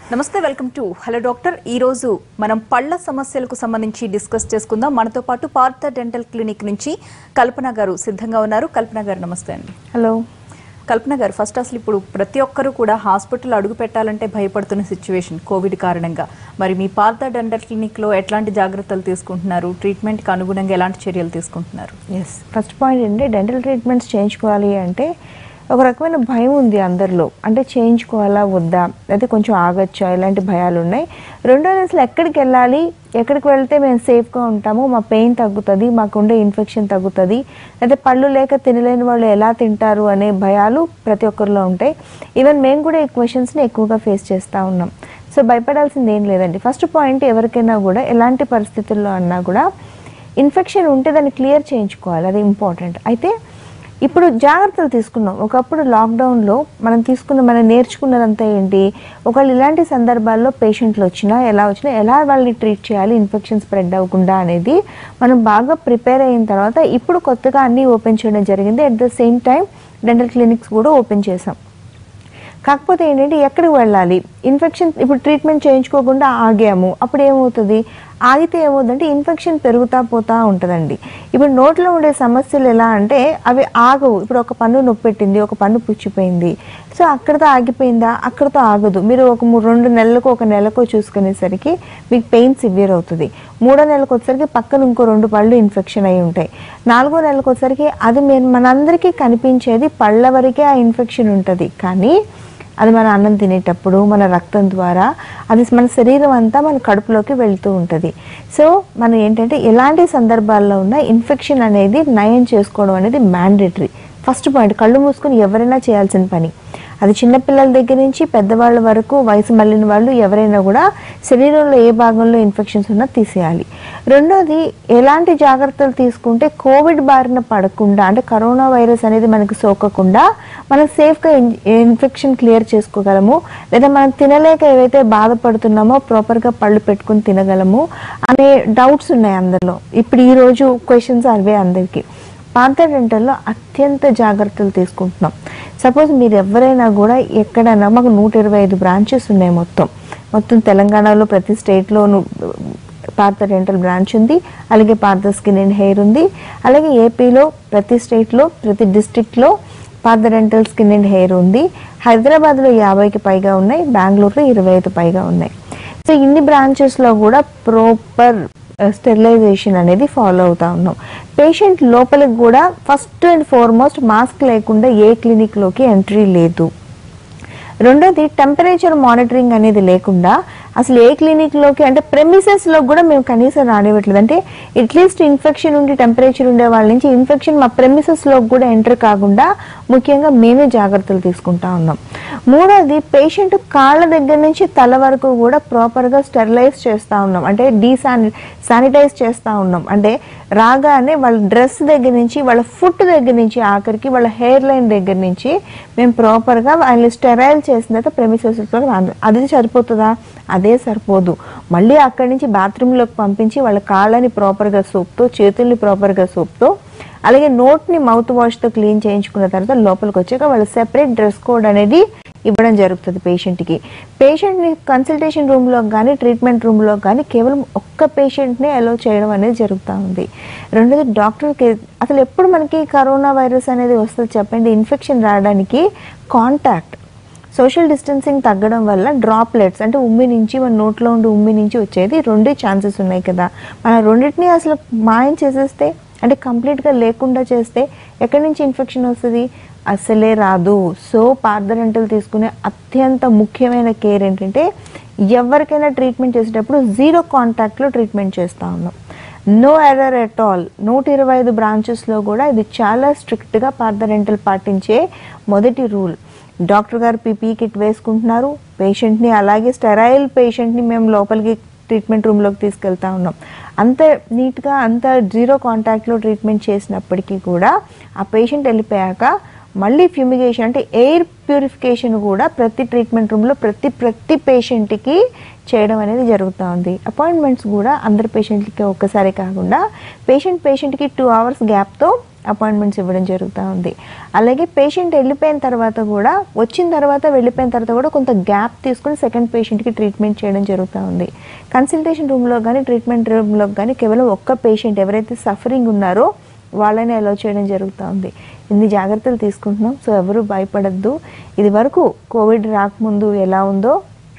నమస్తే welcome to hello doctor ఈ రోజు మనం పళ్ళ సమస్యలకు సంబంధించి డిస్కస్ చేసుకుందాం మనతో పాటు పార్థ డెంటల్ క్లినిక్ నుంచి కల్పన గారు సిద్ధంగా ఉన్నారు కల్పన గారు నమస్తే అండి హలో కల్పన గారు ఫస్ట్ అసలు ఇప్పుడు ప్రతి ఒక్కరూ కూడా హాస్పిటల్ అడుగు పెట్టాలంటే భయపడుతున్న సిచ్యువేషన్ కోవిడ్ కారణంగా మరి మీ పార్థ డెంటల్ క్లినిక్లో ఎట్లాంటి జాగ్రత్తలు తీసుకుంటున్నారు ట్రీట్మెంట్కి అనుగుణంగా ఎలాంటి చర్యలు తీసుకుంటున్నారు ఎస్ ఫస్ట్ పాయింట్ ఏంటంటే డెంటల్ ట్రీట్మెంట్స్ చేయించుకోవాలి అంటే ఒక రకమైన భయం ఉంది అందరిలో అంటే చేయించుకోవాలా వద్దా అయితే కొంచెం ఆగచ్చా ఇలాంటి భయాలు ఉన్నాయి రెండోది అసలు ఎక్కడికి వెళ్ళాలి ఎక్కడికి వెళ్తే మేము సేఫ్గా ఉంటాము మా పెయిన్ తగ్గుతుంది మాకుండే ఇన్ఫెక్షన్ తగ్గుతుంది అయితే పళ్ళు లేక తినలేని వాళ్ళు ఎలా తింటారు అనే భయాలు ప్రతి ఒక్కరిలో ఉంటాయి ఈవెన్ మేము కూడా ఈ క్వశ్చన్స్ని ఎక్కువగా ఫేస్ చేస్తూ ఉన్నాం సో భయపడాల్సింది ఏం లేదండి ఫస్ట్ పాయింట్ ఎవరికైనా కూడా ఎలాంటి పరిస్థితుల్లో అన్నా కూడా ఇన్ఫెక్షన్ ఉంటే దాన్ని క్లియర్ చేయించుకోవాలి అది ఇంపార్టెంట్ అయితే ఇప్పుడు జాగ్రత్తలు తీసుకున్నాం ఒకప్పుడు లాక్డౌన్లో మనం తీసుకున్న మనం నేర్చుకున్నదంతా ఏంటి ఒకవేళ ఇలాంటి సందర్భాల్లో పేషెంట్లు వచ్చినా ఎలా వచ్చినా ఎలా వాళ్ళని ట్రీట్ చేయాలి ఇన్ఫెక్షన్ స్ప్రెడ్ అవ్వకుండా అనేది మనం బాగా ప్రిపేర్ అయిన తర్వాత ఇప్పుడు కొత్తగా అన్నీ ఓపెన్ చేయడం జరిగింది at the same time dental clinics కూడా ఓపెన్ చేసాం కాకపోతే ఏంటంటే ఎక్కడికి వెళ్ళాలి ఇన్ఫెక్షన్ ఇప్పుడు ట్రీట్మెంట్ చేయించుకోకుండా ఆగాము అప్పుడు ఏమవుతుంది ఆగితే ఏమవుతుందంటే ఇన్ఫెక్షన్ పెరుగుతా పోతా ఉంటుందండి ఇప్పుడు నోట్లో ఉండే సమస్యలు ఎలా అంటే అవి ఆగవు ఇప్పుడు ఒక పన్ను నొప్పి పెట్టింది ఒక పన్ను పుచ్చిపోయింది సో అక్కడితో ఆగిపోయిందా అక్కడితో ఆగదు మీరు ఒక మూ- రెండు నెలలకు ఒక నెలకు చూసుకునేసరికి మీకు పెయిన్ సివియర్ అవుతుంది మూడో నెలకు వచ్చేసరికి పక్కన ఇంకో రెండు పళ్ళు ఇన్ఫెక్షన్ అయి ఉంటాయి నాలుగో నెలకు వచ్చేసరికి అది మేము మనందరికీ కనిపించేది పళ్ళ వరకే ఆ ఇన్ఫెక్షన్ ఉంటుంది కానీ అది మన అన్నం తినేటప్పుడు మన రక్తం ద్వారా అది మన శరీరం అంతా మన కడుపులోకి వెళ్తూ ఉంటుంది సో మనం ఏంటంటే ఎలాంటి సందర్భాల్లో ఉన్న ఇన్ఫెక్షన్ అనేది నయం చేసుకోవడం అనేది మ్యాండేటరీ ఫస్ట్ పాయింట్ కళ్ళు మూసుకొని ఎవరైనా చేయాల్సిన పని అది చిన్నపిల్లల దగ్గర నుంచి పెద్దవాళ్ళ వరకు వయసు మళ్ళిన వాళ్ళు ఎవరైనా కూడా శరీరంలో ఏ భాగంలో ఇన్ఫెక్షన్స్ ఉన్నా తీసేయాలి రెండోది ఎలాంటి జాగ్రత్తలు తీసుకుంటే కోవిడ్ బారిన పడకుండా అంటే కరోనా వైరస్ అనేది మనకి సోకకుండా మనం సేఫ్గా ఇన్ఫెక్షన్ క్లియర్ చేసుకోగలము లేదా మనం తినలేక ఏవైతే బాధపడుతున్నామో ప్రాపర్గా పళ్ళు పెట్టుకుని తినగలము అనే డౌట్స్ ఉన్నాయి అందరిలో ఇప్పుడు ఈ రోజు క్వశ్చన్స్ అవే అందరికీ పార్థ డెంటల్లో అత్యంత జాగ్రత్తలు తీసుకుంటున్నాం సపోజ్ మీరు ఎవరైనా కూడా ఎక్కడైనా మాకు నూట ఇరవై ఐదు బ్రాంచెస్ ఉన్నాయి మొత్తం మొత్తం తెలంగాణలో ప్రతి స్టేట్లో పార్థ డెంటల్ బ్రాంచ్ ఉంది అలాగే పార్థ స్కిన్ అండ్ హెయిర్ ఉంది అలాగే ఏపీలో ప్రతి స్టేట్లో ప్రతి డిస్టిక్లో Partha dental skin and hair ఉంది హైదరాబాద్లో యాభైకి పైగా ఉన్నాయి బెంగళూరులో ఇరవై ఐదు పైగా ఉన్నాయి సో ఇన్ని బ్రాంచెస్లో కూడా ప్రాపర్ స్టెరిలైజేషన్ అనేది ఫాలో అవుతా ఉన్నాం పేషెంట్ లోపలికి కూడా ఫస్ట్ అండ్ ఫార్మోస్ట్ మాస్క్ లేకుండా ఏ క్లినిక్లోకి ఎంట్రీ లేదు రెండోది టెంపరేచర్ మానిటరింగ్ అనేది లేకుండా అసలు ఏ క్లినిక్లోకి అంటే ప్రెమిసెస్లో కూడా మేము కనీసం రానివ్వట్లేదు అంటే అట్లీస్ట్ ఇన్ఫెక్షన్ ఉండి టెంపరేచర్ ఉండే వాళ్ళ నుంచి ఇన్ఫెక్షన్ మా ప్రెమిసెస్లో కూడా ఎంటర్ కాకుండా ముఖ్యంగా మేమే జాగ్రత్తలు తీసుకుంటా ఉన్నాం మూడోది పేషెంట్ కాళ్ళ దగ్గర నుంచి తల వరకు కూడా ప్రాపర్గా స్టెరిలైజ్ చేస్తూ ఉన్నాం అంటే డీసాని శానిటైజ్ చేస్తూ ఉన్నాం అంటే రాగానే వాళ్ళ డ్రెస్ దగ్గర నుంచి వాళ్ళ ఫుట్ దగ్గర నుంచి ఆఖరికి వాళ్ళ హెయిర్ లైన్ దగ్గర నుంచి మేము ప్రాపర్గా వాళ్ళని స్టెరైల్ చేసిన తర్వాత ప్రెమిసెస్లో అది సరిపోతుందా అదే సరిపోదు మళ్ళీ అక్కడి నుంచి బాత్రూంలోకి పంపించి వాళ్ళ కాళ్ళని ప్రాపర్గా సోప్తో చేతుల్ని ప్రాపర్గా సోప్తో అలాగే నోట్ని మౌత్ వాష్తో క్లీన్ చేయించుకున్న తర్వాత లోపలికి వచ్చాక వాళ్ళ సెపరేట్ డ్రెస్ కోడ్ అనేది ఇవ్వడం జరుగుతుంది పేషెంట్కి పేషెంట్ని కన్సల్టేషన్ రూమ్లో కానీ ట్రీట్మెంట్ రూమ్లో కానీ కేవలం ఒక్క పేషెంట్నే అలో చేయడం అనేది జరుగుతూ ఉంది రెండోది డాక్టర్కి అసలు ఎప్పుడు మనకి కరోనా వైరస్ అనేది వస్తుంది చెప్పండి ఇన్ఫెక్షన్ రావడానికి కాంటాక్ట్ సోషల్ డిస్టెన్సింగ్ తగ్గడం వల్ల డ్రాప్లెట్స్ అంటే ఉమ్మి నుంచి మన నోట్లో ఉండి ఉమ్మి నుంచి వచ్చేది రెండే ఛాన్సెస్ ఉన్నాయి కదా మన రెండింటిని అసలు మాయం చేసేస్తే అంటే కంప్లీట్గా లేకుండా చేస్తే ఎక్కడి నుంచి ఇన్ఫెక్షన్ వస్తుంది అసలే రాదు సో పార్దరెంటల్ తీసుకునే అత్యంత ముఖ్యమైన కేర్ ఏంటంటే ఎవరికైనా ట్రీట్మెంట్ చేసేటప్పుడు జీరో కాంటాక్ట్లో ట్రీట్మెంట్ చేస్తూ ఉన్నాం నో ఎర్రర్ ఎట్ ఆల్ నూట ఇరవై ఐదు బ్రాంచెస్లో కూడా ఇది చాలా స్ట్రిక్ట్గా పార్దరెంటల్ పాటించే మొదటి rule doctor garu PP kit వేసుకుంటున్నారు పేషెంట్ని అలాగే స్టెరైల్ పేషెంట్ని మేము లోపలికి ట్రీట్మెంట్ రూమ్లోకి తీసుకెళ్తా ఉన్నాం అంత నీట్గా అంత జీరో కాంటాక్ట్లో ట్రీట్మెంట్ చేసినప్పటికీ కూడా ఆ పేషెంట్ వెళ్ళిపోయాక మళ్ళీ ఫ్యూమిగేషన్ అంటే ఎయిర్ ప్యూరిఫికేషన్ కూడా ప్రతి ట్రీట్మెంట్ రూమ్లో ప్రతి ప్రతి పేషెంట్కి చేయడం అనేది జరుగుతూ ఉంది అపాయింట్మెంట్స్ కూడా అందరి పేషెంట్లకి ఒక్కసారి కాకుండా పేషెంట్ పేషెంట్కి టూ అవర్స్ గ్యాప్తో అపాయింట్మెంట్స్ ఇవ్వడం జరుగుతూ ఉంది అలాగే పేషెంట్ వెళ్ళిపోయిన తర్వాత కూడా వచ్చిన తర్వాత వెళ్ళిపోయిన తర్వాత కూడా కొంత గ్యాప్ తీసుకుని సెకండ్ పేషెంట్కి ట్రీట్మెంట్ చేయడం జరుగుతూ ఉంది కన్సల్టేషన్ రూమ్లో కానీ ట్రీట్మెంట్ రూమ్లో కానీ కేవలం ఒక్క పేషెంట్ ఎవరైతే సఫరింగ్ ఉన్నారో వాళ్ళని అలో చేయడం జరుగుతూ ఉంది ఇన్ని జాగ్రత్తలు తీసుకుంటున్నాం సో ఎవరు భయపడద్దు ఇది వరకు కోవిడ్ రాకముందు ఎలా ఉందో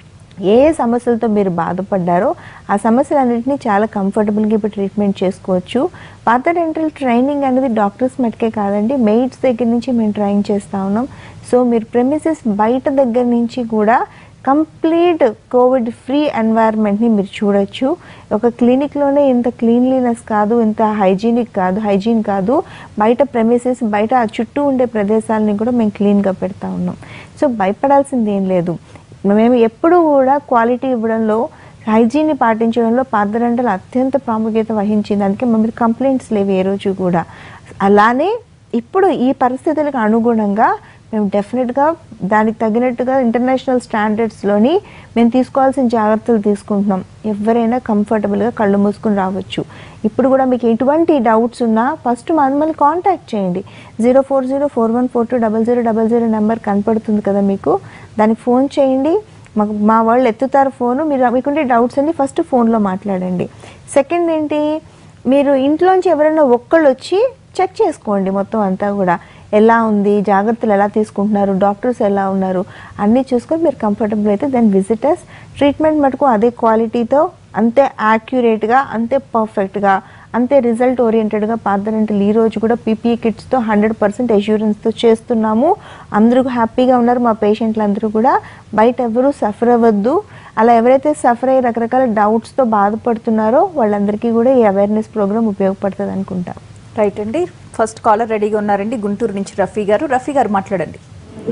ఏ ఏ సమస్యలతో మీరు బాధపడ్డారో ఆ సమస్యలన్నింటినీ చాలా కంఫర్టబుల్గా ఇప్పుడు ట్రీట్మెంట్ చేసుకోవచ్చు పాత డెంటల్ ట్రైనింగ్ అనేది డాక్టర్స్ మటుకే కాదండి మెయిడ్స్ దగ్గర నుంచి మేము ట్రైన్ చేస్తూ ఉన్నాం సో మీరు ప్రెమిసెస్ బయట దగ్గర నుంచి కూడా కంప్లీట్ కోవిడ్ ఫ్రీ ఎన్వైర్న్మెంట్ని మీరు చూడొచ్చు ఒక క్లినిక్లోనే ఇంత క్లీన్లీనెస్ కాదు ఇంత హైజీనిక్ కాదు హైజీన్ కాదు బయట ప్రెమిసెస్ బయట ఆ చుట్టూ ఉండే ప్రదేశాలని కూడా మేము క్లీన్గా పెడతా ఉన్నాం సో భయపడాల్సింది ఏం లేదు మేము ఎప్పుడూ కూడా క్వాలిటీ ఇవ్వడంలో హైజీన్ని పాటించడంలో పాదరంటలు అత్యంత ప్రాముఖ్యత వహించింది అందుకే మా మీద కంప్లైంట్స్ లేవు ఏ రోజు కూడా అలానే ఇప్పుడు ఈ పరిస్థితులకు అనుగుణంగా మేము డెఫినెట్గా దానికి తగినట్టుగా ఇంటర్నేషనల్ స్టాండర్డ్స్లోని మేము తీసుకోవాల్సిన జాగ్రత్తలు తీసుకుంటున్నాం ఎవరైనా కంఫర్టబుల్గా కళ్ళు మూసుకుని రావచ్చు ఇప్పుడు కూడా మీకు ఎటువంటి డౌట్స్ ఉన్నా ఫస్ట్ మమ్మల్ని కాంటాక్ట్ చేయండి zero four zero four one four two double zero double zero number కనపడుతుంది కదా మీకు దానికి ఫోన్ చేయండి మాకు మా వాళ్ళు ఎత్తుతారు ఫోను మీరు మీకుండే డౌట్స్ అన్ని ఫస్ట్ ఫోన్లో మాట్లాడండి సెకండ్ ఏంటి మీరు ఇంట్లోంచి ఎవరైనా ఒక్కళ్ళు వచ్చి చెక్ చేసుకోండి మొత్తం అంతా కూడా ఎలా ఉంది జాగ్రత్తలు ఎలా తీసుకుంటున్నారు డాక్టర్స్ ఎలా ఉన్నారు అన్నీ చూసుకొని మీరు కంఫర్టబుల్ అయితే దెన్ విజిటర్స్ ట్రీట్మెంట్ మటుకు అదే క్వాలిటీతో అంతే యాక్యురేట్గా అంతే పర్ఫెక్ట్గా అంతే రిజల్ట్ ఓరియంటెడ్గా పాదరంటలు ఈ రోజు కూడా పీపీఈ కిట్స్తో హండ్రెడ్ పర్సెంట్ అష్యూరెన్స్తో చేస్తున్నాము అందరూ హ్యాపీగా ఉన్నారు మా పేషెంట్లు అందరూ కూడా బయట ఎవరూ సఫర్ అవ్వద్దు అలా ఎవరైతే సఫర్ అయ్యి రకరకాల డౌట్స్తో బాధపడుతున్నారో వాళ్ళందరికీ కూడా ఈ అవేర్నెస్ ప్రోగ్రామ్ ఉపయోగపడుతుంది అనుకుంటా రైట్ అండి ఫస్ట్ కాలర్ రెడీగా ఉన్నారండి గుంటూరు నుంచి రఫీ గారు రఫీ గారు మాట్లాడండి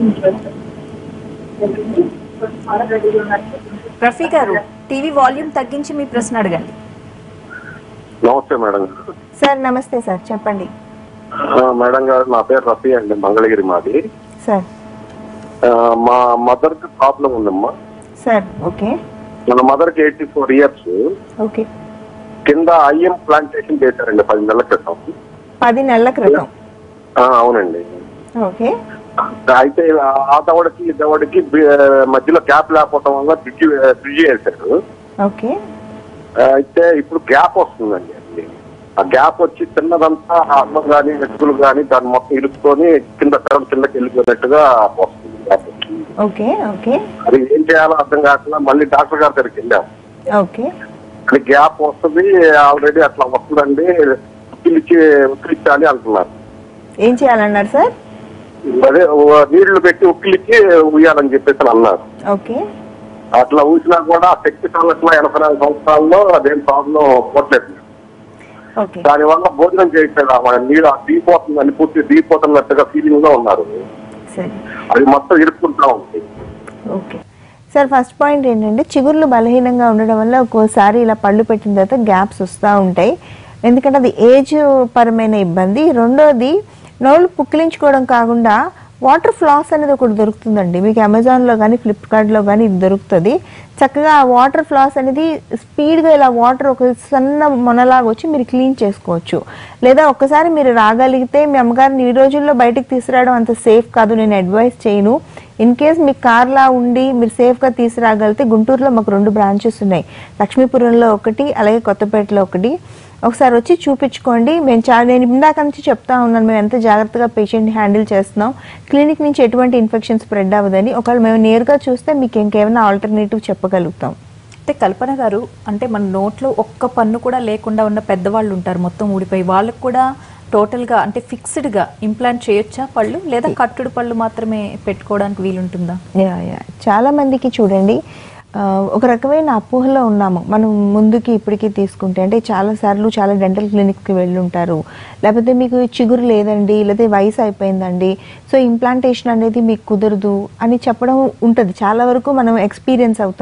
రఫీ గారు టీవీ వాల్యూమ్ తగ్గించి మీ ప్రశ్న అడగండి నమస్తే మేడం సార్ నమస్తే సార్ చెప్పండి ఆ, మేడం గారు నా పేరు రఫీ అండి మంగళగిరి మాది సార్ ఆ, మా మదర్ కి ప్రాబ్లం ఉందమ్మా సార్ ఓకే మన మదర్ కి ఎయిటీ ఫోర్ ఇయర్స్ ఓకే కింద ఐఎం ప్లాంటేషన్ చేశారండి పది నెలల క్రితం పది నెలల క్రితం ఆ, అవునండి ఓకే అయితే ఆ దవడకి ఈ దవడకి బి- మధ్యలో గ్యాప్ లేకపోవడం వల్ల బ్రిడ్జి బ్రిడ్జి వేశారు ఓకే ఆ, అయితే ఇప్పుడు గ్యాప్ వస్తుందండి అది. ఆ గ్యాప్ వచ్చి చిన్నదంతా అన్నం కానీ వెతుకులు కానీ దాన్ని మొత్తం ఇరుచుకొని కింద తరం కిందకి వెళ్ళిపోయినట్టుగా వస్తుంది గ్యాప్ వస్తుంది ఓకే ఓకే అది ఏం చేయాలో అర్థం కాకుండా మళ్ళీ డాక్టర్ గారి దగ్గరికి వెళ్ళాం ఓకే అది గ్యాప్ వస్తుంది ఆల్రెడీ అట్లా వస్తుందండి పిలిచి ఉక్కిలించాలి అంటున్నారు ఏం చేయాలన్నారు సార్ అదే ఓ నీళ్లు పెట్టి ఉక్కిలిచ్చి ఉయ్యాలని చెప్పేసి అని అన్నారు ఓకే అట్లా ఊసినా కూడా శక్తి సంఘటన ఎనభై నాలుగు సంవత్సరాల్లో అదేం ప్రాబ్లం పోట్లేదు ఓకే దానివల్ల భోజనం చేయట్లేదు ఆమె నీళ్ళు దిగిపోతుందని పూర్తి దిగిపోతున్నట్టుగా ఫీలింగ్ లో ఉన్నారు సరే అది మొత్తం ఇరుక్కుంటా ఉంది ఓకే సార్ ఫస్ట్ పాయింట్ ఏంటంటే చిగుర్లు బలహీనంగా ఉండడం వల్ల ఒక్కోసారి ఇలా పళ్ళు పెట్టిన తర్వాత గ్యాప్స్ వస్తూ ఉంటాయి ఎందుకంటే అది ఏజ్ పరమైన ఇబ్బంది రెండోది నోళ్ళు పుక్కిలించుకోవడం కాకుండా వాటర్ ఫ్లాస్ అనేది ఒకటి దొరుకుతుందండి మీకు అమెజాన్లో కానీ ఫ్లిప్కార్ట్లో కానీ ఇది దొరుకుతుంది చక్కగా ఆ వాటర్ ఫ్లాస్ అనేది స్పీడ్గా ఇలా వాటర్ ఒక సన్న మొనలాగా వచ్చి మీరు క్లీన్ చేసుకోవచ్చు లేదా ఒక్కసారి మీరు రాగలిగితే మీ అమ్మగారిని ఈ రోజుల్లో బయటికి తీసుకురావడం అంత సేఫ్ కాదు నేను అడ్వైస్ చేయను ఇన్ కేస్ మీకు కార్లా ఉండి మీరు సేఫ్గా తీసుకురాగలిగితే గుంటూరులో మాకు రెండు బ్రాంచెస్ ఉన్నాయి లక్ష్మీపురంలో ఒకటి అలాగే కొత్తపేటలో ఒకటి ఒకసారి వచ్చి చూపించుకోండి మేము చాలా నేను ఇందాక నుంచి చెప్తా ఉన్నాను మేము ఎంత జాగ్రత్తగా పేషెంట్ని హ్యాండిల్ చేస్తున్నాం క్లినిక్ నుంచి ఎటువంటి ఇన్ఫెక్షన్ స్ప్రెడ్ అవ్వదని ఒకవేళ మేము నేరుగా చూస్తే మీకు ఇంకేమైనా ఆల్టర్నేటివ్ చెప్పగలుగుతాం అంటే కల్పన గారు అంటే మన నోట్లో ఒక్క పన్ను కూడా లేకుండా ఉన్న పెద్దవాళ్ళు ఉంటారు మొత్తం ఊడిపోయి వాళ్ళకు కూడా టోటల్గా అంటే ఫిక్స్డ్గా ఇంప్లాంట్ చేయొచ్చా పళ్ళు లేదా కట్టుడు పళ్ళు మాత్రమే పెట్టుకోవడానికి వీలుంటుందా యా యా చాలా మందికి చూడండి ఆ, ఒక రకమైన అపోహలో ఉన్నాము మనం ముందుకి ఇప్పటికి తీసుకుంటే అంటే చాలా సార్లు చాలా డెంటల్ క్లినిక్కి వెళ్ళి ఉంటారు లేకపోతే మీకు చిగురు లేదండి లేకపోతే వయసు అయిపోయిందండి సో ఇంప్లాంటేషన్ అనేది మీకు కుదరదు అని చెప్పడం ఉంటుంది చాలా వరకు మనం ఎక్స్పీరియన్స్ అవుతాం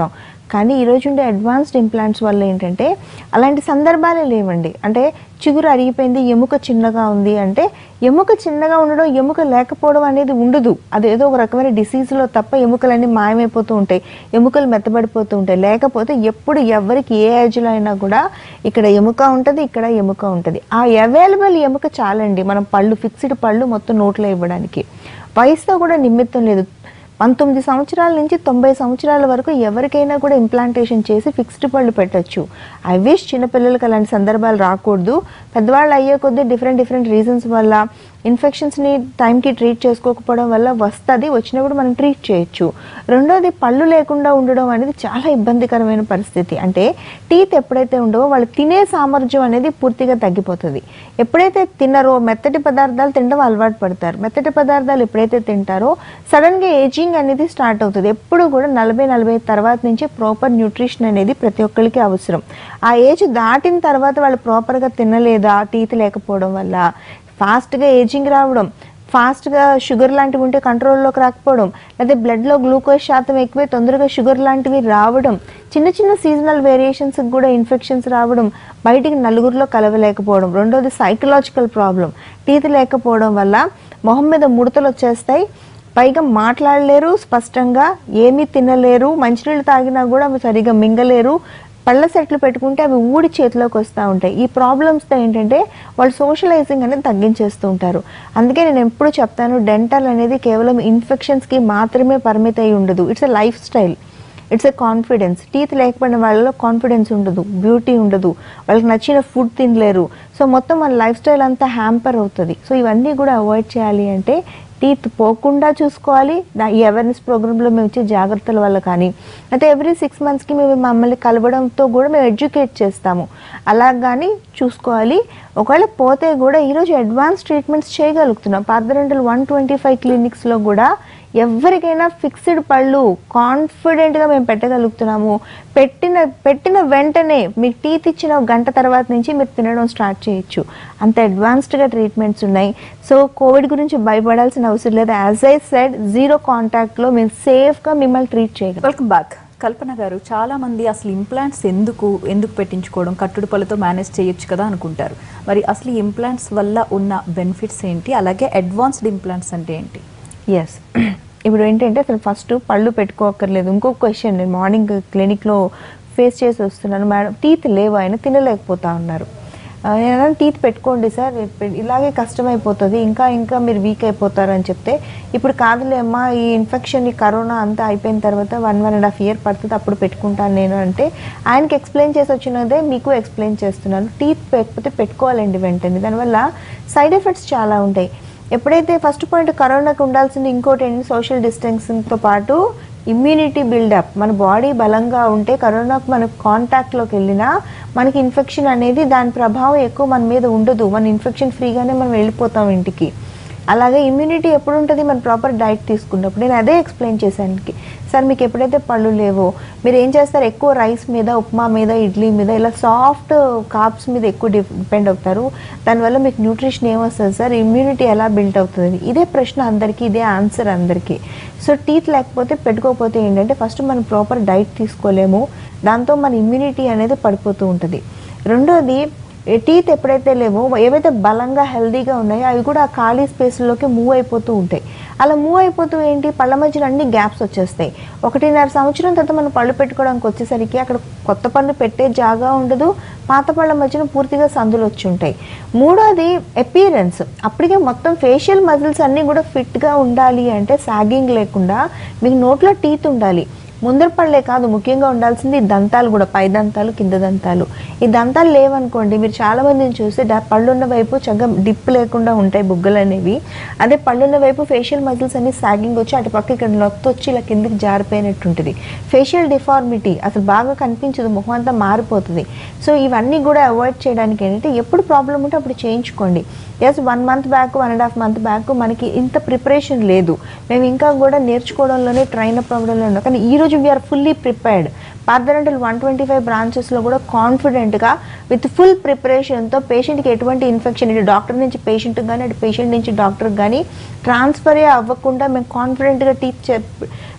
కానీ ఈరోజు ఉండే అడ్వాన్స్డ్ ఇంప్లాంట్స్ వల్ల ఏంటంటే అలాంటి సందర్భాలే లేవండి అంటే చిగురు అరిగిపోయింది ఎముక చిన్నగా ఉంది అంటే ఎముక చిన్నగా ఉండడం ఎముక లేకపోవడం అనేది ఉండదు అది ఏదో ఒక రకమైన డిసీజ్లో తప్ప ఎముకలన్నీ మాయమైపోతూ ఉంటాయి ఎముకలు మెత్తబడిపోతూ ఉంటాయి లేకపోతే ఎప్పుడు ఎవరికి ఏ ఏజ్లో అయినా కూడా ఇక్కడ ఎముక ఉంటుంది ఇక్కడ ఎముక ఉంటుంది ఆ అవైలబుల్ ఎముక చాలండి మనం పళ్ళు ఫిక్స్డ్ పళ్ళు మొత్తం నోట్లో ఇవ్వడానికి వయసుతో కూడా నిమిత్తం లేదు పంతొమ్మిది సంవత్సరాల నుంచి తొంభై సంవత్సరాల వరకు ఎవరికైనా కూడా ఇంప్లాంటేషన్ చేసి ఫిక్స్డ్ పళ్ళు పెట్టొచ్చు ఐ విష్ చిన్నపిల్లలకి అలాంటి సందర్భాలు రాకూడదు పెద్దవాళ్ళు అయ్యే కొద్దీ డిఫరెంట్ డిఫరెంట్ రీజన్స్ వల్ల ఇన్ఫెక్షన్స్ని టైంకి ట్రీట్ చేసుకోకపోవడం వల్ల వస్తుంది వచ్చినప్పుడు మనం ట్రీట్ చేయొచ్చు రెండోది పళ్ళు లేకుండా ఉండడం అనేది చాలా ఇబ్బందికరమైన పరిస్థితి అంటే టీత్ ఎప్పుడైతే ఉండవో వాళ్ళు తినే సామర్థ్యం అనేది పూర్తిగా తగ్గిపోతుంది ఎప్పుడైతే తినరో మెత్తటి పదార్థాలు తినడం అలవాటు పడతారు మెత్తటి పదార్థాలు ఎప్పుడైతే తింటారో సడన్గా ఏజింగ్ అనేది స్టార్ట్ అవుతుంది ఎప్పుడు కూడా నలభై నలభై తర్వాత నుంచి ప్రాపర్ న్యూట్రిషన్ అనేది ప్రతి ఒక్కరికి అవసరం ఆ ఏజ్ దాటిన తర్వాత వాళ్ళు ప్రాపర్గా తినలేదా టీత్ లేకపోవడం వల్ల ఫాస్ట్గా ఏజింగ్ రావడం ఫాస్ట్గా షుగర్ లాంటివి ఉంటే కంట్రోల్లోకి రాకపోవడం లేదా బ్లడ్లో గ్లూకోజ్ శాతం ఎక్కువై తొందరగా షుగర్ లాంటివి రావడం చిన్న చిన్న సీజనల్ వేరియేషన్స్కి కూడా ఇన్ఫెక్షన్స్ రావడం బయటికి నలుగురిలో కలవలేకపోవడం రెండోది సైకలాజికల్ ప్రాబ్లం టీత్ లేకపోవడం వల్ల మొహం మీద ముడతలు వచ్చేస్తాయి పైగా మాట్లాడలేరు స్పష్టంగా ఏమీ తినలేరు మంచినీళ్ళు తాగినా కూడా అవి సరిగా మింగలేరు పళ్ళ సెట్లు పెట్టుకుంటే అవి ఊడి చేతిలోకి వస్తూ ఉంటాయి ఈ ప్రాబ్లమ్స్తో ఏంటంటే వాళ్ళు సోషలైజింగ్ అనేది తగ్గించేస్తూ ఉంటారు అందుకే నేను ఎప్పుడు చెప్తాను డెంటల్ అనేది కేవలం ఇన్ఫెక్షన్స్కి మాత్రమే పరిమితి అయి ఉండదు it's a lifestyle it's a confidence teeth లేకపోయిన వాళ్ళలో కాన్ఫిడెన్స్ ఉండదు బ్యూటీ ఉండదు వాళ్ళకి నచ్చిన ఫుడ్ తినలేరు సో మొత్తం వాళ్ళ లైఫ్ స్టైల్ అంతా హ్యాంపర్ అవుతుంది సో ఇవన్నీ కూడా అవాయిడ్ చేయాలి అంటే టీత్ పోకుండా చూసుకోవాలి దా- ఈ అవేర్నెస్ ప్రోగ్రాంలో మేము ఇచ్చే జాగ్రత్తల వల్ల కానీ అయితే ఎవ్రీ సిక్స్ మంత్స్కి మేము మమ్మల్ని కలవడంతో కూడా మేము ఎడ్యుకేట్ చేస్తాము అలా కానీ చూసుకోవాలి ఒకవేళ పోతే కూడా ఈరోజు అడ్వాన్స్ ట్రీట్మెంట్స్ చేయగలుగుతున్నాం పార్థరెంటల్ వన్ ట్వంటీ ఫైవ్ క్లినిక్స్లో కూడా ఎవరికైనా ఫిక్స్డ్ పళ్ళు కాన్ఫిడెంట్గా మేము పెట్టగలుగుతున్నాము పెట్టిన పెట్టిన వెంటనే మీకు టీత్ ఇచ్చిన ఒక గంట తర్వాత నుంచి మీరు తినడం స్టార్ట్ చేయొచ్చు అంత అడ్వాన్స్డ్గా ట్రీట్మెంట్స్ ఉన్నాయి సో కోవిడ్ గురించి భయపడాల్సిన అవసరం లేదు యాజ్ ఐ సెడ్ జీరో కాంటాక్ట్లో మేము సేఫ్గా మిమ్మల్ని ట్రీట్ చేయగలం వెల్కమ్ బ్యాక్ కల్పన గారు చాలా మంది అసలు ఇంప్లాంట్స్ ఎందుకు ఎందుకు పెట్టించుకోవడం కట్టుడు పళ్ళతో మేనేజ్ చేయొచ్చు కదా అనుకుంటారు మరి అసలు ఈ ఇంప్లాంట్స్ వల్ల ఉన్న బెనిఫిట్స్ ఏంటి అలాగే అడ్వాన్స్డ్ ఇంప్లాంట్స్ అంటే ఏంటి ఎస్ ఇప్పుడు ఏంటంటే అసలు ఫస్ట్ పళ్ళు పెట్టుకోకర్లేదు ఇంకొక క్వశ్చన్ నేను మార్నింగ్ క్లినిక్లో ఫేస్ చేసి వస్తున్నాను మేడం టీత్ లేవు ఆయన తినలేకపోతా ఉన్నారు ఆ, నేను అన్నాను, టీత్ పెట్టుకోండి సార్ పె- ఇలాగే కష్టమైపోతుంది ఇంకా ఇంకా మీరు వీక్ అయిపోతారు అని చెప్తే ఇప్పుడు కాదులే అమ్మా ఈ ఇన్ఫెక్షన్ ఈ కరోనా అంతా అయిపోయిన తర్వాత one one and half year పడుతుంది అప్పుడు పెట్టుకుంటాను నేను అంటే ఆయనకి ఎక్స్ప్లెయిన్ చేసి వచ్చినదే మీకు ఎక్స్ప్లెయిన్ చేస్తున్నాను టీత్ పెట్టుకుంటే పెట్టుకోవాలండి వెంటనే దానివల్ల సైడ్ ఎఫెక్ట్స్ చాలా ఉంటాయి ఎప్పుడైతే ఫస్ట్ పాయింట్ కరోనాకి ఉండాల్సింది ఇంకోటి ఏంటి సోషల్ డిస్టెన్సింగ్తో పాటు ఇమ్యూనిటీ బిల్డప్ మన బాడీ బలంగా ఉంటే కరోనాకు మన కాంటాక్ట్లోకి వెళ్ళినా మనకి ఇన్ఫెక్షన్ అనేది దాని ప్రభావం ఎక్కువ మన మీద ఉండదు మన ఇన్ఫెక్షన్ ఫ్రీగానే మనం వెళ్ళిపోతాం ఇంటికి అలాగే ఇమ్యూనిటీ ఎప్పుడు ఉంటుంది మనం ప్రాపర్ డైట్ తీసుకున్నప్పుడు నేను అదే ఎక్స్ప్లెయిన్ చేశాను సార్ మీకు ఎప్పుడైతే పళ్ళు లేవో మీరు ఏం చేస్తారు ఎక్కువ రైస్ మీద ఉప్మా మీద ఇడ్లీ మీద ఇలా సాఫ్ట్ కాప్స్ మీద ఎక్కువ డిపెండ్ అవుతారు దానివల్ల మీకు న్యూట్రిషన్ ఏమొస్తుంది సార్ ఇమ్యూనిటీ ఎలా బిల్డ్ అవుతుంది ఇదే ప్రశ్న అందరికీ ఇదే ఆన్సర్ అందరికీ సో టీత్ లేకపోతే పెట్టుకోకపోతే ఏంటంటే ఫస్ట్ మనం ప్రాపర్ డైట్ తీసుకోలేము దాంతో మన ఇమ్యూనిటీ అనేది పడిపోతూ ఉంటుంది రెండోది టీత్ ఎప్పుడైతే లేవో ఏవైతే బలంగా హెల్దీగా ఉన్నాయో అవి కూడా ఆ ఖాళీ స్పేస్లోకి మూవ్ అయిపోతూ ఉంటాయి అలా మూవ్ అయిపోతూ ఏంటి పళ్ళ మధ్యలో అన్ని గ్యాప్స్ వచ్చేస్తాయి ఒకటిన్నర సంవత్సరం తర్వాత మనం పళ్ళు పెట్టుకోవడానికి వచ్చేసరికి అక్కడ కొత్త పళ్ళు పెట్టే జాగా ఉండదు పాత పళ్ళ మధ్యన పూర్తిగా సందులు వచ్చి ఉంటాయి మూడోది అపీరెన్స్ అప్పటికే మొత్తం ఫేషియల్ మజిల్స్ అన్నీ కూడా ఫిట్గా ఉండాలి అంటే సాగింగ్ లేకుండా మీకు నోట్లో టీత్ ఉండాలి ముందర పళ్ళే కాదు ముఖ్యంగా ఉండాల్సింది ఈ దంతాలు కూడా పై దంతాలు కింద దంతాలు ఈ దంతాలు లేవనుకోండి మీరు చాలా మందిని చూస్తే డా- పళ్ళున్న వైపు చక్కగా డిప్ లేకుండా ఉంటాయి బుగ్గలు అనేవి అదే పళ్ళున్న వైపు ఫేషియల్ మజిల్స్ అన్ని సాగింగ్ వచ్చి అటు పక్క ఇక్కడ నొత్తు వచ్చి ఇలా కిందకి జారిపోయినట్టు ఉంటుంది ఫేషియల్ డిఫార్మిటీ అసలు బాగా కనిపించదు ముఖం అంతా మారిపోతుంది సో ఇవన్నీ కూడా అవాయిడ్ చేయడానికి ఏంటంటే ఎప్పుడు ప్రాబ్లం ఉంటే అప్పుడు చేయించుకోండి yes one month back one and half month back మనకి ఇంత ప్రిపరేషన్ లేదు మేము ఇంకా కూడా నేర్చుకోవడంలోనే ట్రైన్ అప్ అవ్వడంలో ఉన్నాం కానీ ఈ రోజు we're fully prepared Partha dental one twenty five బ్రాంచెస్లో కూడా కాన్ఫిడెంట్గా విత్ ఫుల్ ప్రిపరేషన్తో పేషెంట్కి ఎటువంటి ఇన్ఫెక్షన్ ఇటు డాక్టర్ నుంచి పేషెంట్కి కానీ అటు పేషెంట్ నుంచి డాక్టర్కి కానీ ట్రాన్స్ఫరే అవ్వకుండా మేము కాన్ఫిడెంట్గా టీచ్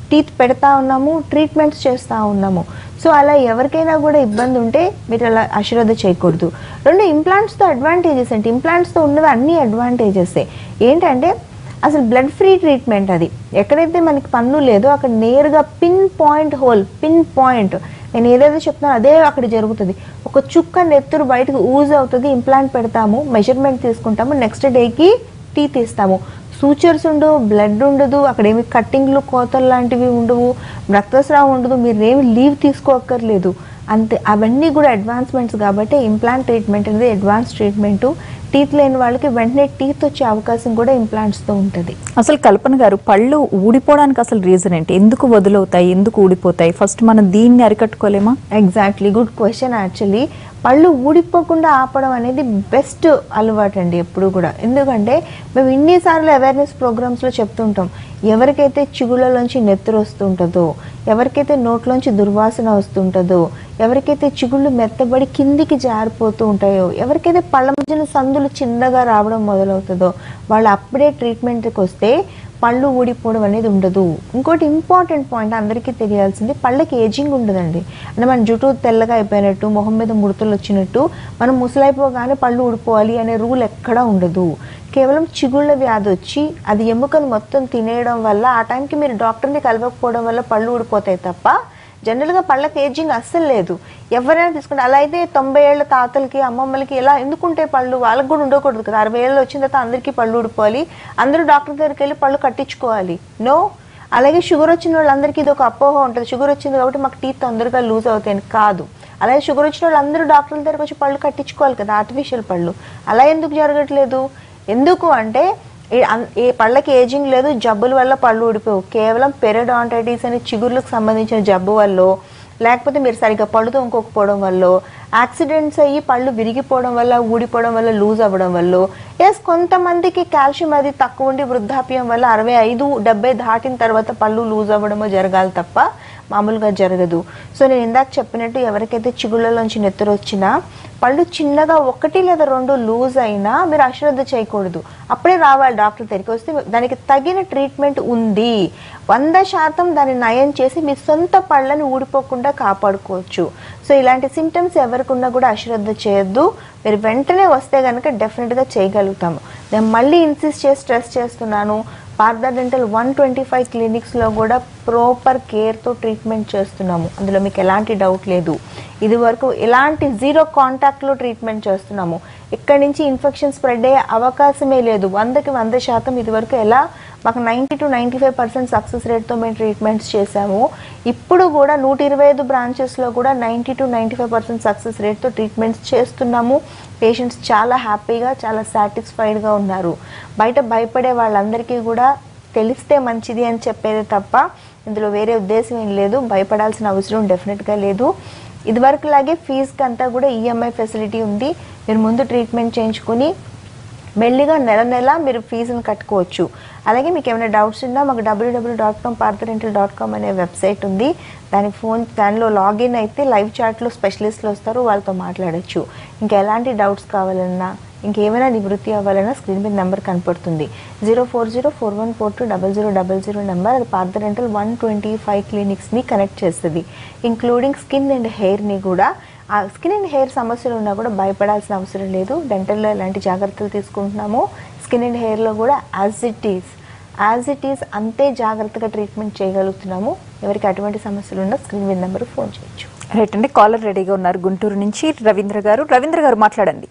టీత్ పెడతా ఉన్నాము ట్రీట్మెంట్స్ చేస్తూ ఉన్నాము సో అలా ఎవరికైనా కూడా ఇబ్బంది ఉంటే మీరు అలా అశ్రద్ధ చేయకూడదు రెండు ఇంప్లాంట్స్తో అడ్వాంటేజెస్ అంటే ఇంప్లాంట్స్తో ఉన్నవి అన్ని అడ్వాంటేజెస్ ఏంటంటే అసలు బ్లడ్ ఫ్రీ ట్రీట్మెంట్ అది ఎక్కడైతే మనకి పన్ను లేదో అక్కడ నేరుగా pinpoint hole pinpoint నేను ఏదైతే చెప్తున్నానో అదే అక్కడ జరుగుతుంది ఒక చుక్క నెత్తురు బయటకు ఊజ్ అవుతుంది ఇంప్లాంట్ పెడతాము మెజర్మెంట్ తీసుకుంటాము నెక్స్ట్ డేకి టీ తీస్తాము సూచర్స్ ఉండవు బ్లడ్ ఉండదు అక్కడ ఏమి కట్టింగ్లు కోతలు లాంటివి ఉండవు రక్తస్రావం ఉండదు మీరు ఏమి లీవ్ తీసుకోక్కర్లేదు అంతే అవన్నీ కూడా అడ్వాన్స్మెంట్స్ కాబట్టి ఇంప్లాంట్ ట్రీట్మెంట్ అనేది అడ్వాన్స్ ట్రీట్మెంట్ టీత్ లేని వాళ్ళకి వెంటనే టీత్ వచ్చే అవకాశం కూడా ఇంప్లాంట్స్తో ఉంటుంది అసలు కల్పన గారు పళ్ళు ఊడిపోవడానికి అసలు రీజన్ ఏంటి ఎందుకు వదులవుతాయి ఎందుకు ఊడిపోతాయి ఫస్ట్ మనం దీన్ని అరికట్టుకోలేమా ఎగ్జాక్ట్లీ గుడ్ క్వశ్చన్ యాక్చువల్లీ పళ్ళు ఊడిపోకుండా ఆపడం అనేది బెస్ట్ అలవాటు అండి ఎప్పుడు కూడా ఎందుకంటే మేము ఇన్నిసార్లు అవేర్నెస్ ప్రోగ్రామ్స్లో చెప్తుంటాం ఎవరికైతే చిగుళ్ళలోంచి నెత్తురు వస్తుంటుందో ఎవరికైతే నోట్లోంచి దుర్వాసన వస్తుంటుందో ఎవరికైతే చిగుళ్ళు మెత్తబడి కిందికి జారిపోతూ ఉంటాయో ఎవరికైతే పళ్ళ మధ్యన సందులు చిన్నగా రావడం మొదలవుతుందో వాళ్ళు అప్పుడే ట్రీట్మెంట్కి వస్తే పళ్ళు ఊడిపోవడం అనేది ఉండదు ఇంకోటి ఇంపార్టెంట్ పాయింట్ అందరికీ తెలియాల్సింది పళ్ళకి ఏజింగ్ ఉండదండి అంటే మన జుట్టు తెల్లగా అయిపోయినట్టు మొహం మీద ముడతలు వచ్చినట్టు మనం ముసలైపోగానే పళ్ళు ఊడిపోవాలి అనే రూల్ ఎక్కడా ఉండదు కేవలం చిగుళ్ళ వ్యాధి వచ్చి అది ఎముకను మొత్తం తినేయడం వల్ల ఆ టైంకి మీరు డాక్టర్ని కలవకపోవడం వల్ల పళ్ళు ఊడిపోతాయి తప్ప జనరల్గా పళ్ళకి ఏజింగ్ అస్సలు లేదు ఎవరైనా తీసుకుంటే అలా అయితే తొంభై ఏళ్ళ తాతలకి అమ్మమ్మలకి ఎలా ఎందుకుంటే పళ్ళు వాళ్ళకి కూడా ఉండకూడదు కదా అరవై ఏళ్ళు వచ్చిన తర్వాత అందరికీ పళ్ళు ఊడిపోవాలి అందరూ డాక్టర్ దగ్గరికి వెళ్ళి పళ్ళు కట్టించుకోవాలి నో అలాగే షుగర్ వచ్చిన వాళ్ళందరికీ ఇది ఒక అపోహ ఉంటుంది షుగర్ వచ్చింది కాబట్టి మాకు టీత్ తొందరగా లూజ్ అవుతాయని కాదు అలాగే షుగర్ వచ్చిన వాళ్ళు అందరూ డాక్టర్ల దగ్గరకు వచ్చి పళ్ళు కట్టించుకోవాలి కదా ఆర్టిఫిషియల్ పళ్ళు అలా ఎందుకు జరగట్లేదు ఎందుకు అంటే ఈ అన్- ఈ పళ్ళకి ఏజింగ్ లేదు జబ్బుల వల్ల పళ్ళు ఊడిపోవు కేవలం పెరడాంటైటిస్ అనే చిగుర్లకు సంబంధించిన జబ్బు వల్ల లేకపోతే మీరు సరిగ్గా పళ్ళు తోముకోకపోవడం వల్ల యాక్సిడెంట్స్ అయ్యి పళ్ళు విరిగిపోవడం వల్ల ఊడిపోవడం వల్ల లూజ్ అవ్వడం వల్ల ఎస్ కొంతమందికి కాల్షియం అది తక్కువ ఉండి వృద్ధాప్యం వల్ల అరవై ఐదు డెబ్బై దాటిన తర్వాత పళ్ళు లూజ్ అవ్వడమో జరగాలి తప్ప మామూలుగా జరగదు సో నేను ఇందాక చెప్పినట్టు ఎవరికైతే చిగుళ్ళలోంచి నెత్తరు వచ్చినా పళ్ళు చిన్నగా ఒకటి లేదా రెండు లూజ్ అయినా మీరు అశ్రద్ధ చేయకూడదు అప్పుడే రావాలి డాక్టర్ దగ్గరికి వస్తే దానికి తగిన ట్రీట్మెంట్ ఉంది వంద శాతం దాన్ని నయం చేసి మీ సొంత పళ్ళని ఊడిపోకుండా కాపాడుకోవచ్చు సో ఇలాంటి సిమ్టమ్స్ ఎవరికి ఉన్నా కూడా అశ్రద్ధ చేయొద్దు మీరు వెంటనే వస్తే కనుక డెఫినెట్గా చేయగలుగుతాము నేను మళ్ళీ ఇన్సిస్ట్ చేసి స్ట్రెస్ చేస్తున్నాను Partha dental one twenty five క్లినిక్స్లో కూడా ప్రాపర్ కేర్తో ట్రీట్మెంట్ చేస్తున్నాము అందులో మీకు ఎలాంటి డౌట్ లేదు ఇది వరకు ఎలాంటి జీరో కాంటాక్ట్లో ట్రీట్మెంట్ చేస్తున్నాము ఇక్కడి నుంచి ఇన్ఫెక్షన్ స్ప్రెడ్ అయ్యే అవకాశమే లేదు వందకి వంద శాతం ఇది వరకు ఎలా మాకు ninety to ninety five percent success రేట్తో మేము ట్రీట్మెంట్స్ చేశాము ఇప్పుడు కూడా నూట ఇరవై ఐదు బ్రాంచెస్లో కూడా ninety to ninety five percent success రేట్తో ట్రీట్మెంట్స్ చేస్తున్నాము పేషెంట్స్ చాలా హ్యాపీగా చాలా సాటిస్ఫైడ్గా ఉన్నారు బయట భయపడే వాళ్ళందరికీ కూడా తెలిస్తే మంచిది అని చెప్పేది తప్ప ఇందులో వేరే ఉద్దేశం ఏం లేదు భయపడాల్సిన అవసరం డెఫినెట్గా లేదు ఇదివరకులాగే ఫీజుకి అంతా కూడా ఈఎంఐ ఫెసిలిటీ ఉంది మీరు ముందు ట్రీట్మెంట్ చేయించుకుని మెల్లిగా నెల నెల మీరు ఫీజుని కట్టుకోవచ్చు అలాగే మీకు ఏమైనా డౌట్స్ ఉన్నా మాకు WWW dot com Partha dental dot com అనే వెబ్సైట్ ఉంది దానికి ఫోన్ దానిలో లాగిన్ అయితే లైవ్ చాట్లో స్పెషలిస్ట్లు వస్తారు వాళ్ళతో మాట్లాడొచ్చు ఇంకా ఎలాంటి డౌట్స్ కావాలన్నా ఇంకేమైనా నివృత్తి అవ్వాలన్నా స్క్రీన్ మీద నెంబర్ కనపడుతుంది zero four zero four one four two double zero double zero number అది పార్థరెంటల్ వన్ ట్వంటీ ఫైవ్ క్లినిక్స్ని కనెక్ట్ చేస్తుంది ఇంక్లూడింగ్ స్కిన్ అండ్ హెయిర్ని కూడా ఆ స్కిన్ అండ్ హెయిర్ సమస్యలు ఉన్నా కూడా భయపడాల్సిన అవసరం లేదు డెంటల్లో ఎలాంటి జాగ్రత్తలు తీసుకుంటున్నాము స్కిన్ అండ్ హెయిర్లో కూడా as it is as it is అంతే జాగ్రత్తగా ట్రీట్మెంట్ చేయగలుగుతున్నాము ఎవరికి అటువంటి సమస్యలు ఉన్నా స్క్రీన్ మీద నెంబర్ ఫోన్ చేయొచ్చు రైట్ అండి కాలర్ రెడీగా ఉన్నారు గుంటూరు నుంచి రవీంద్ర గారు రవీంద్ర గారు మాట్లాడండి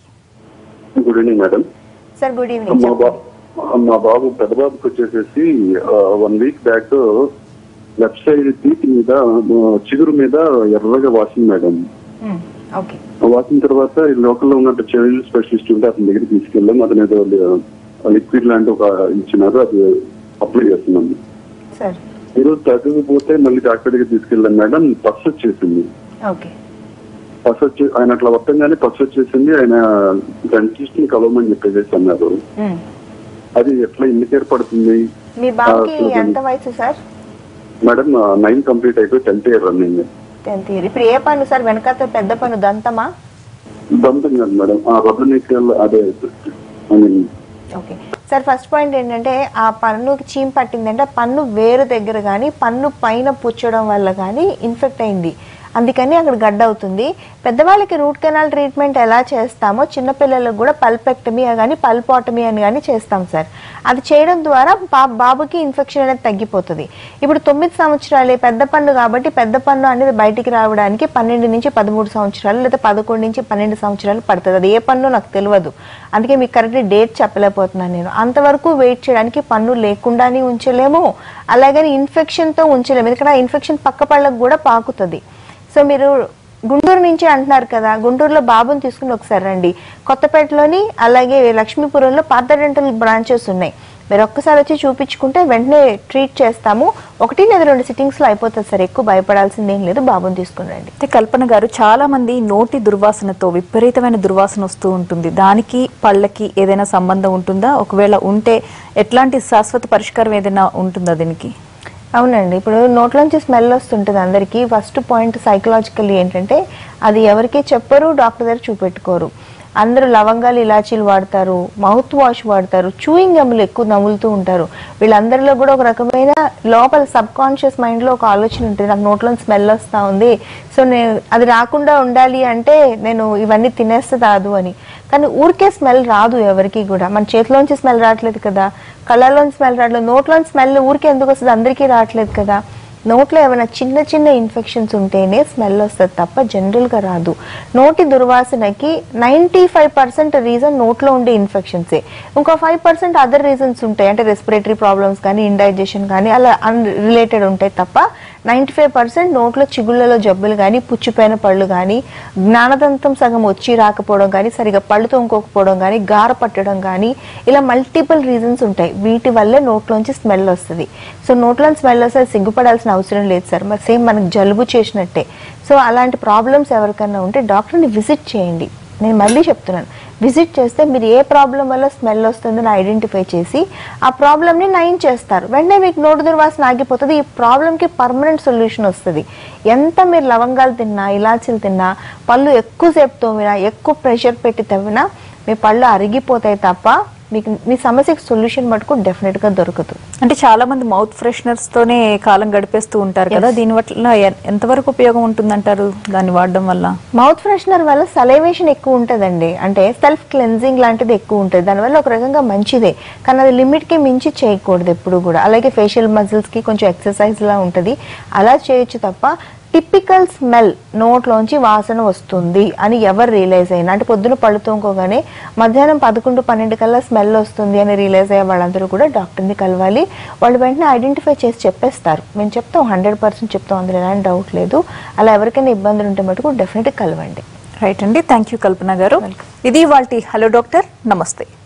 good evening madam sir good evening మా చెప్పండి బా- మా బాబు పెద్ద బాబుకి వచ్చేసేసి one week back left side teeth మీద ఆ, చిగురు మీద ఎర్రగా వాసింది మేడం ఓకే వాసిన తర్వాత ఈ లోకల్లో ఉన్నట్టు చైల్డ్ స్పెషలిస్ట్ ఉంటే అతని దగ్గర తీసుకెళ్ళాం అతను ఏదో లిక్విడ్ లాంటి ఒక ఇచ్చినారు అది అప్లై చేస్తున్నాం సార్ ఈరోజు తగ్గిపోతే మళ్ళీ డాక్టర్ దగ్గర తీసుకెళ్ళాం మేడం పస్ వచ్చేసింది ఓకే పస్ వచ్చి ఆయన అట్లా వర్తంగానే పస్ వచ్చేసింది ఆయన డెంటిస్ట్ ని కలవమని చెప్పేసి అన్నారు అది ఎట్లా ఎందుకు ఏర్పడుతుంది మీ బాబుకి ఆ, ఎంత వయసు సార్ మేడం నైన్ కంప్లీట్ అయిపోయి tenth year running tenth year ఇప్పుడు ఏ పన్ను సార్ వెనకాల పెద్ద పన్ను దంతమా దంతం కాదు మేడం ఆ రబ్బర్ నెక్ అదే I mean okay sir first point ఏంటంటే ఆ పన్నుకి చీమ్ పట్టిందంటే ఆ పన్ను వేరు దగ్గర కానీ పన్ను పైన పుచ్చడం వల్ల కానీ ఇన్ఫెక్ట్ అయింది అందుకని అక్కడ గడ్డ అవుతుంది పెద్దవాళ్ళకి రూట్ కెనాల్ ట్రీట్మెంట్ ఎలా చేస్తామో చిన్నపిల్లలకు కూడా పల్పెక్టమీ కానీ పల్పాటమీ అని కానీ చేస్తాం సార్ అది చేయడం ద్వారా బా- బాబుకి ఇన్ఫెక్షన్ అనేది తగ్గిపోతుంది ఇప్పుడు తొమ్మిది సంవత్సరాలే పెద్ద పన్ను కాబట్టి పెద్ద పన్ను అనేది బయటికి రావడానికి పన్నెండు నుంచి పదమూడు సంవత్సరాలు లేదా పదకొండు నుంచి పన్నెండు సంవత్సరాలు పడుతుంది అది ఏ పన్ను నాకు తెలియదు అందుకే మీకు కరెక్ట్ డేట్ చెప్పలేకపోతున్నాను నేను అంతవరకు వెయిట్ చేయడానికి పన్ను లేకుండానే ఉంచలేము అలాగని ఇన్ఫెక్షన్తో ఉంచలేము ఎందుకంటే ఆ ఇన్ఫెక్షన్ పక్క పళ్ళకు కూడా పాకుతుంది సో మీరు గుంటూరు నుంచి అంటున్నారు కదా గుంటూరులో బాబుని తీసుకుని ఒకసారి రండి కొత్తపేటలోని అలాగే లక్ష్మీపురంలో పాత డెంటల్ బ్రాంచెస్ ఉన్నాయి మీరు ఒక్కసారి వచ్చి చూపించుకుంటే వెంటనే ట్రీట్ చేస్తాము ఒకటి లేదా రెండు సిట్టింగ్స్లో అయిపోతుంది సార్ ఎక్కువ భయపడాల్సింది ఏం లేదు బాబుని తీసుకుని రండి అయితే కల్పన గారు చాలా మంది నోటి దుర్వాసనతో విపరీతమైన దుర్వాసన వస్తూ ఉంటుంది దానికి పళ్ళకి ఏదైనా సంబంధం ఉంటుందా ఒకవేళ ఉంటే ఎట్లాంటి శాశ్వత పరిష్కారం ఏదైనా ఉంటుందా దీనికి అవునండి ఇప్పుడు నోట్లోంచి స్మెల్ వస్తుంటుంది అందరికీ ఫస్ట్ పాయింట్ సైకలాజికల్లీ ఏంటంటే అది ఎవరికి చెప్పరు డాక్టర్ దగ్గర చూపెట్టుకోరు అందరూ లవంగాలు ఇలాచీలు వాడతారు మౌత్ వాష్ వాడతారు చూయింగ్ గమ్ములు ఎక్కువ నములుతూ ఉంటారు వీళ్ళందరిలో కూడా ఒక రకమైన లోపల సబ్ కాన్షియస్ మైండ్లో ఒక ఆలోచన ఉంటుంది నాకు నోట్లో స్మెల్ వస్తూ ఉంది సో నేను అది రాకుండా ఉండాలి అంటే నేను ఇవన్నీ తినేస్తే రాదు అని కానీ ఊరికే స్మెల్ రాదు ఎవరికి కూడా మన చేతిలోంచి స్మెల్ రావట్లేదు కదా కళ్ళలోంచి స్మెల్ రావట్లేదు నోట్లోంచి స్మెల్ ఊరికే ఎందుకు వస్తుంది అందరికీ రావట్లేదు కదా నోట్లో ఏమైనా చిన్న చిన్న ఇన్ఫెక్షన్స్ ఉంటేనే స్మెల్ వస్తుంది తప్ప జనరల్గా రాదు నోటి దుర్వాసనకి నైంటీ ఫైవ్ పర్సెంట్ రీజన్ నోట్లో ఉండే ఇన్ఫెక్షన్సే ఇంకో ఫైవ్ పర్సెంట్ అదర్ రీజన్స్ ఉంటాయి అంటే రెస్పిరేటరీ ప్రాబ్లమ్స్ కానీ ఇండైజెషన్ కానీ అలా అన్ రిలేటెడ్ ఉంటాయి తప్ప నైంటీ ఫైవ్ పర్సెంట్ నోట్లో చిగుళ్ళలో జబ్బులు కానీ పుచ్చిపోయిన పళ్ళు కానీ జ్ఞానదంతం సగం వచ్చి రాకపోవడం కానీ సరిగా పళ్ళు తోముకోకపోవడం కానీ గార పట్టడం కానీ ఇలా మల్టిపుల్ రీజన్స్ ఉంటాయి వీటి వల్లే నోట్లోంచి స్మెల్ వస్తుంది సో నోట్లో స్మెల్ వస్తే సిగ్గుపడాల్సిన అవసరం లేదు సార్ మరి సేమ్ మనకు జలుబు చేసినట్టే సో అలాంటి ప్రాబ్లమ్స్ ఎవరికైనా ఉంటే డాక్టర్ని విజిట్ చేయండి నేను మళ్ళీ చెప్తున్నాను విజిట్ చేస్తే మీరు ఏ ప్రాబ్లం వల్ల స్మెల్ వస్తుందని ఐడెంటిఫై చేసి ఆ ప్రాబ్లమ్ని నయం చేస్తారు వెంటనే మీకు నోటు దుర్వాసన ఆగిపోతుంది ఈ ప్రాబ్లంకి పర్మనెంట్ సొల్యూషన్ వస్తుంది ఎంత మీరు లవంగాలు తిన్నా ఇలాచీలు తిన్నా పళ్ళు ఎక్కువసేపు తోమినా ఎక్కువ ప్రెషర్ పెట్టి తవ్వినా మీ పళ్ళు అరిగిపోతాయి తప్ప మీకు మీ సమస్యకి సొల్యూషన్ మటుకు డెఫినెట్గా దొరకదు అంటే చాలా మంది మౌత్ ఫ్రెషనర్స్ తోనే కాలం గడిపేస్తూ ఉంటారు కదా దీని వల్ల ఎ- ఎంతవరకు ఉపయోగం ఉంటుందంటారు దాన్ని వాడడం వల్ల మౌత్ ఫ్రెషనర్ వల్ల సలైవేషన్ ఎక్కువ ఉంటుందండి అంటే సెల్ఫ్ క్లెన్జింగ్ లాంటిది ఎక్కువ ఉంటుంది దానివల్ల ఒక రకంగా మంచిదే కానీ అది లిమిట్కి మించి చేయకూడదు ఎప్పుడు కూడా అలాగే ఫేషియల్ మజిల్స్కి కొంచెం ఎక్సర్సైజ్ లా ఉంటుంది అలా చేయొచ్చు తప్ప టిపికల్ స్మెల్ నోట్లోంచి వాసన వస్తుంది అని ఎవరు రియలైజ్ అయినా అంటే పొద్దున పళ్ళు తోముకోగానే మధ్యాహ్నం పదకొండు పన్నెండు కల్లా స్మెల్ వస్తుంది అని రియలైజ్ అయ్యే వాళ్ళందరూ కూడా డాక్టర్ని కలవాలి వాళ్ళు వెంటనే ఐడెంటిఫై చేసి చెప్పేస్తారు మేము చెప్తాం హండ్రెడ్ పర్సెంట్ చెప్తాం అందులో ఎలాంటి డౌట్ లేదు అలా ఎవరికైనా ఇబ్బందులు ఉంటే మటుకు డెఫినెట్గా కలవండి రైట్ అండి థ్యాంక్ యూ కల్పన గారు ఇది వాళ్ళ హలో డాక్టర్ నమస్తే